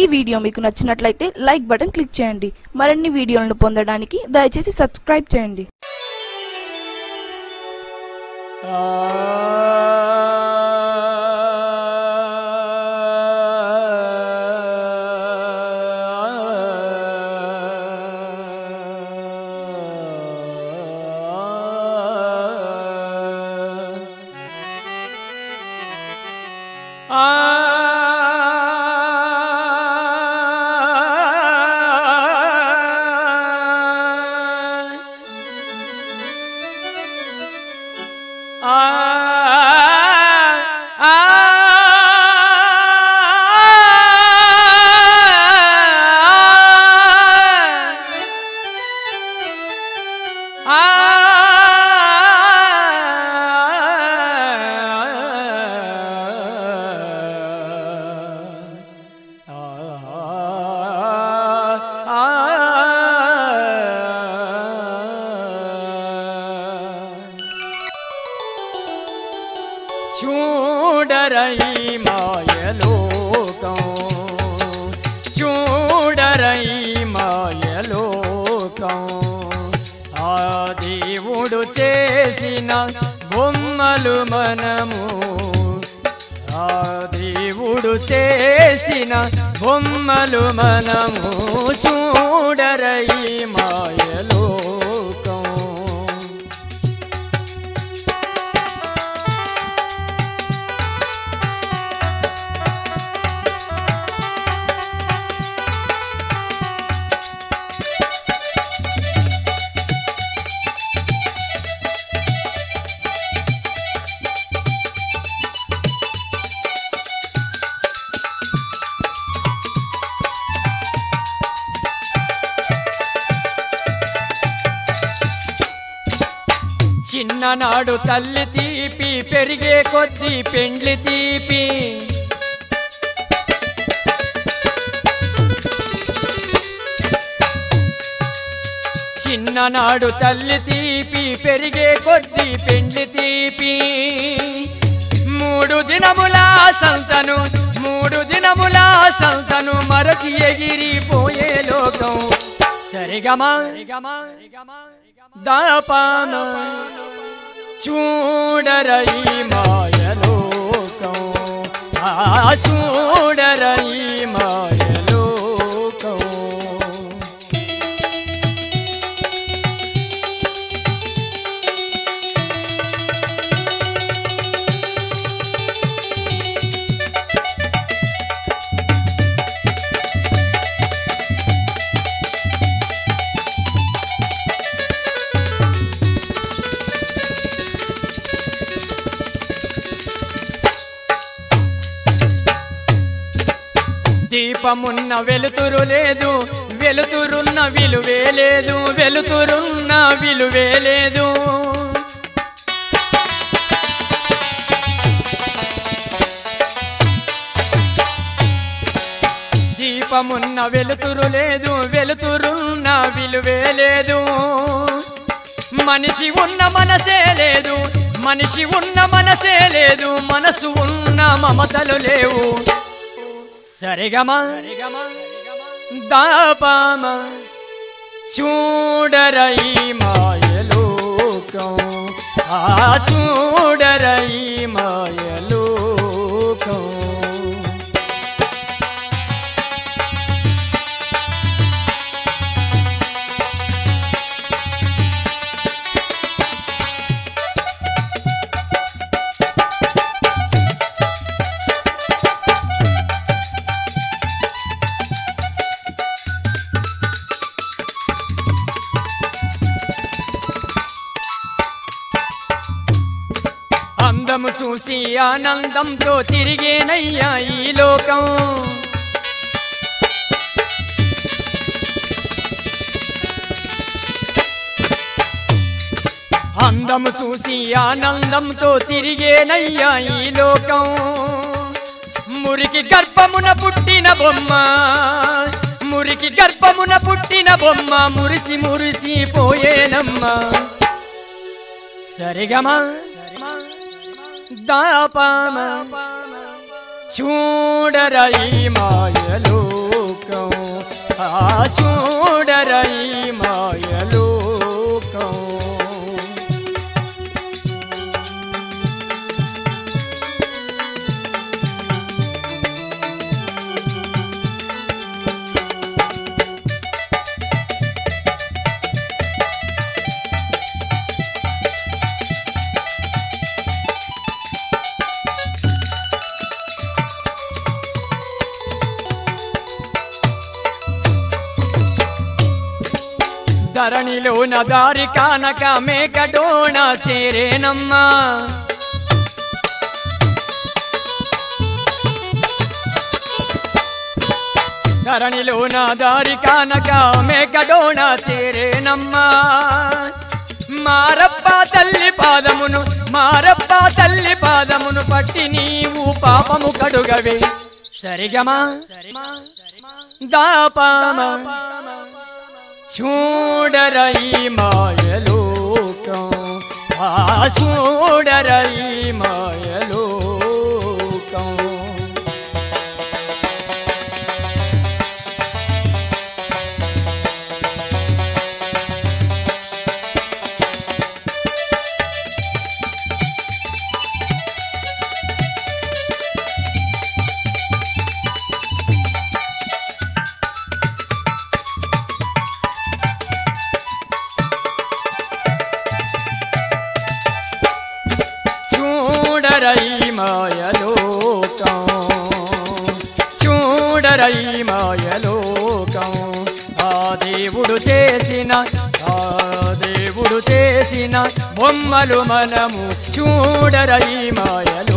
ఈ వీడియో మీకు నచ్చినట్లయితే లైక్ బటన్ క్లిక్ చేయండి మరిన్ని వీడియోలను పొందడానికి దయచేసి సబ్స్క్రైబ్ చేయండి చూడరై మాయలోకం చూడరై మాయలోకం ఆ దేవుడు చేసిన బొమ్మలు మనము ఆ దేవుడు చేసిన బొమ్మలు మనము చూడరై మాయలోకం చిన్ననాడు తల్లి తీపి పెరిగే కొద్దీ పెండ్లి తీపి చిన్ననాడు తల్లి తీపి పెరిగే కొద్దీ పెండ్లి తీపి మూడు దినముల సంతను మూడు దినముల సంతను మరచి ఎగిరిపోయే లోకం సరిగమా దాపాన చూడరై మాయలోకం ఆ చూడరై మాయలోకం దీపమున్న వెలుతురు లేదు వెలుతురున్న విలువే లేదు వెలుతురున్న విలువే లేదు దీపమున్న వెలుతురు లేదు వెలుతురున్న విలువే లేదు మనిషి ఉన్న మనసే లేదు మనిషి ఉన్న మనసే లేదు మనసు ఉన్న మమతలు లేవు సరిగమా దాపామ చూడరై మాయలోకం ఆ చూడరై మాయలోకం అందము చూసి ఆనందంతో తిరిగేనయ్యా ఈ లోకం అందము చూసి ఆనందంతో తిరిగేనయ్యా ఈ లోకం మురికి గర్భమున పుట్టిన బొమ్మ మురికి గర్భమున పుట్టిన బొమ్మ మురిసి మురిసి పోయేనమ్మా సరిగమా దాపామ చూడరై మాయలోకం మాయలోకం ఆ చూడరై మాయలోకం ధరణిలో దారి కానక మేకడోణ చేరేనమ్మా ధరణిలో దారి కానక మేకడోణ చేరేనమ్మా మారప్ప తల్లి పాదమును మారప్ప తల్లి పాదమును పట్టి నీవు పాపము కడుగవే సరిగమా దాపామా చూడరై మాయలోకం ఆ చూడరై మాయలోకం చూడరై మాయలోకం చూడరై మాయలోకం ఆ దేవుడు చేసిన ఆ దేవుడు చేసిన బొమ్మలు మనము చూడరై మాయలో